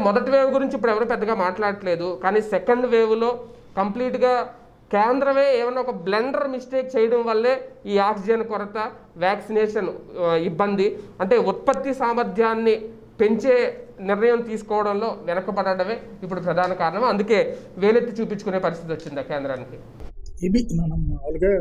మొదటి వేవ్ గురించి ఇప్పుడు ఎవరు పెద్దగా మాట్లాడట్లేదు కానీ సెకండ్ వేవ్లో కంప్లీట్గా కేంద్రమే ఏమైనా ఒక బ్లెండర్ మిస్టేక్ చేయడం వల్లే ఈ ఆక్సిజన్ కొరత వ్యాక్సినేషన్ ఆ, ఇబ్బంది అంటే ఉత్పత్తి సామర్థ్యాన్ని పెంచే నిర్ణయం తీసుకోవడంలో వెనకబడడమే ఇప్పుడు ప్రధాన కారణం అందుకే వేలెత్తి చూపించుకునే పరిస్థితి వచ్చింది ఆ కేంద్రానికి ఇది మనం మామూలుగా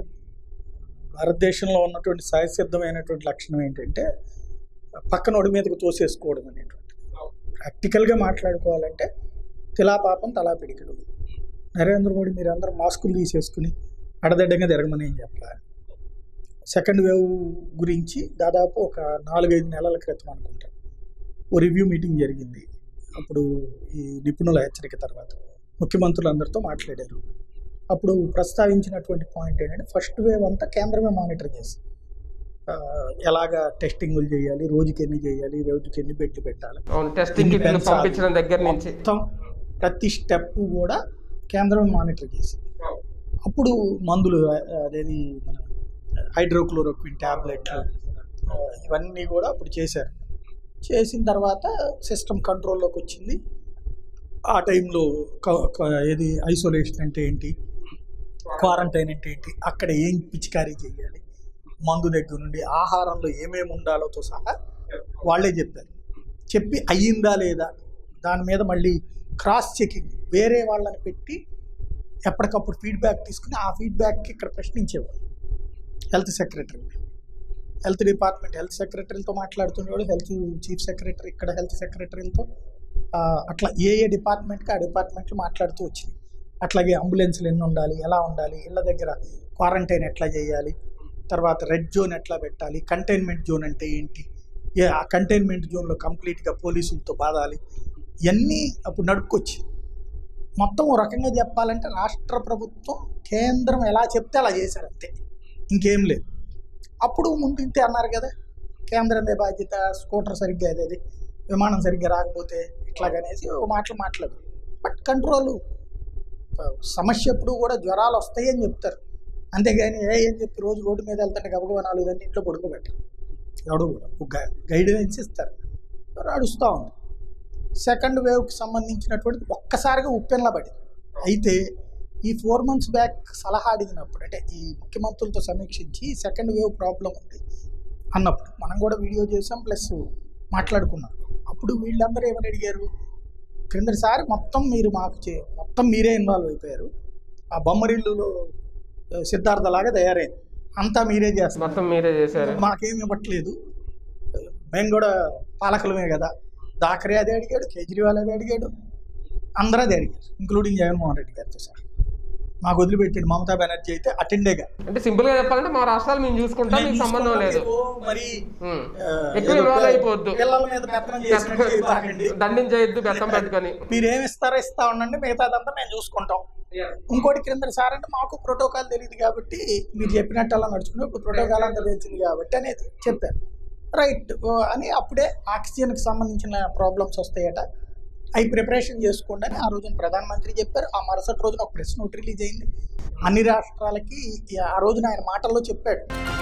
భారతదేశంలో ఉన్నటువంటి సహసిద్ధమైనటువంటి లక్షణం ఏంటంటే పక్కనోడి మీదకు తోసేసుకోవడం అనేటువంటి ప్రాక్టికల్గా మాట్లాడుకోవాలంటే తిలాపాపం తలా పిడికడు నరేంద్ర మోడీ మీరు అందరూ మాస్కులు తీసేసుకుని అడదడ్డంగా తిరగమని ఏం చెప్పాలి సెకండ్ వేవ్ గురించి దాదాపు ఒక నాలుగైదు నెలల క్రితం అనుకుంటా ఓ రివ్యూ మీటింగ్ జరిగింది అప్పుడు ఈ నిపుణుల హెచ్చరిక తర్వాత ముఖ్యమంత్రులందరితో మాట్లాడారు అప్పుడు ప్రస్తావించినటువంటి పాయింట్ ఏంటంటే ఫస్ట్ వేవ్ అంతా కేంద్రమే మానిటర్ చేసి ఆ, ఎలాగా టెస్టింగ్లు చేయాలి రోజుకి ఎన్ని చేయాలి రోజుకి ఎన్ని బెడ్లు పెట్టాలి అవును టెస్టింగ్ కిట్లు పెంచాలి. పంపించడం దగ్గర నుంచి మొత్తం ప్రతి స్టెప్ కూడా కేంద్రమే మానిటర్ చేసి అప్పుడు మందులు ఆ, అదేది మన హైడ్రోక్లోరోక్విన్ ట్యాబ్లెట్లు ఆ, ఇవన్నీ కూడా అప్పుడు చేశారు చేసిన తర్వాత సిస్టమ్ కంట్రోల్లోకి వచ్చింది ఆ టైంలో క- క- ఏది ఐసోలేషన్ అంటే ఏంటి క్వారంటైన్ అంటే ఏంటి అక్కడ ఏం పిచికారీ చేయాలి మందు దగ్గర నుండి ఆహారంలో ఏమేమి ఉండాలోతో సహా వాళ్ళే చెప్పారు చెప్పి అయ్యిందా లేదా దాని మీద మళ్ళీ క్రాస్ చెకింగ్ వేరే వాళ్ళని పెట్టి ఎప్పటికప్పుడు ఫీడ్బ్యాక్ తీసుకుని ఆ ఫీడ్బ్యాక్కి ఇక్కడ ప్రశ్నించేవాడు health secretary health department health సెక్రటరీలతో మాట్లాడుతుండేవాడు హెల్త్ చీఫ్ సెక్రటరీ ఇక్కడ హెల్త్ సెక్రటరీలతో ఆ, అట్లా ఏ ఏ డిపార్ట్మెంట్కి ఆ డిపార్ట్మెంట్లు మాట్లాడుతూ వచ్చింది అట్లాగే అంబులెన్స్లు ఎన్ని ఉండాలి ఎలా ఉండాలి ఇళ్ళ దగ్గర క్వారంటైన్ ఎట్లా చేయాలి తర్వాత రెడ్ జోన్ ఎట్లా పెట్టాలి కంటైన్మెంట్ జోన్ అంటే ఏంటి ఏ ఆ కంటైన్మెంట్ జోన్లో కంప్లీట్గా పోలీసులతో బాధాలి ఇవన్నీ అప్పుడు నడుపుకొచ్చి మొత్తం ఓ రకంగా చెప్పాలంటే రాష్ట్ర ప్రభుత్వం కేంద్రం ఎలా చెప్తే అలా చేశారు అంతే ఇంకేం లేదు అప్పుడు ముందు ఇంతే అన్నారు కదా కేంద్రమే బాధ్యత స్కూటర్ సరిగ్గా అదేది విమానం సరిగ్గా రాకపోతే ఇట్లాగనేసి ఓ మాటలు మాట్లాడు బట్ కంట్రోల్ సమస్య ఎప్పుడు కూడా జ్వరాలు వస్తాయి అని చెప్తారు అంతేగాని ఏ అని చెప్పి రోజు రోడ్డు మీద వెళ్తుంటే గబగబా నాలుగు దాన్ని ఇంట్లో పడుకోబెట్టరు ఎవడు కూడా ఒక గైడెన్స్ ఇస్తారు నడుస్తూ ఉంది సెకండ్ వేవ్కి సంబంధించినటువంటి ఒక్కసారిగా ఉప్పెన్లా పడింది అయితే ఈ ఫోర్ మంత్స్ బ్యాక్ సలహా అడిగినప్పుడు అంటే ఈ ముఖ్యమంత్రులతో సమీక్షించి సెకండ్ వేవ్ ప్రాబ్లం ఉంది అన్నప్పుడు మనం కూడా వీడియో చేసాం ప్లస్ మాట్లాడుకున్నాం అప్పుడు వీళ్ళందరూ ఏమని అడిగారు క్రిందటిసారి మొత్తం మీరు మాకు చే మొత్తం మీరే ఇన్వాల్వ్ అయిపోయారు ఆ బొమ్మరిల్లులో ఆ, సిద్ధార్థ లాగా తయారైంది అంతా మీరే చేస్తున్నారు మొత్తం మీరే చేశారు మాకేం ఇవ్వట్లేదు మేము కూడా పాలకులమే కదా దాకరే అదే అడిగాడు కేజ్రీవాల్ అదే అడిగాడు అందరూ అదే అడిగారు ఇంక్లూడింగ్ జగన్మోహన్ రెడ్డి గారితో సార్ మాకు వదిలిపెట్టాడు మమతా బెనర్జీ అయితే అటెండేగా అంటే సింపుల్ గా చెప్పాలంటే మా రాష్ట్రాలు మేము చూసుకుంటాం మీకు సంబంధం లేదు మరి ఉమ్. ఆ, ఎక్కువ ఏదో ఇన్వాల్వ్ అయిపోవద్దు పిల్లల మీద పెత్తనం చేసినట్టు చేయబాకండి. దండించవద్దు బెత్తం పెట్టుకొని మీరు ఏమి ఇస్తారో ఇస్తా ఉండండి మిగతాదంతా మేము చూసుకుంటాం ఇంకోటి క్రింద సార్ అంటే మాకు ప్రోటోకాల్ తెలియదు కాబట్టి మీరు చెప్పినట్టు అలా నడుచుకుని ఇప్పుడు ప్రోటోకాల్ అంతా తెలిసింది కాబట్టి అనేది చెప్పారు రైట్ అని అప్పుడే ఆక్సిజన్కి సంబంధించిన ప్రాబ్లమ్స్ వస్తాయట అవి ప్రిపరేషన్ చేసుకోండి అని ఆ రోజున ప్రధానమంత్రి చెప్పారు ఆ మరుసటి రోజున ఒక ప్రెస్ నోట్ రిలీజ్ అయింది అన్ని రాష్ట్రాలకి ఈ- ఆ రోజున ఆయన మాటల్లో చెప్పాడు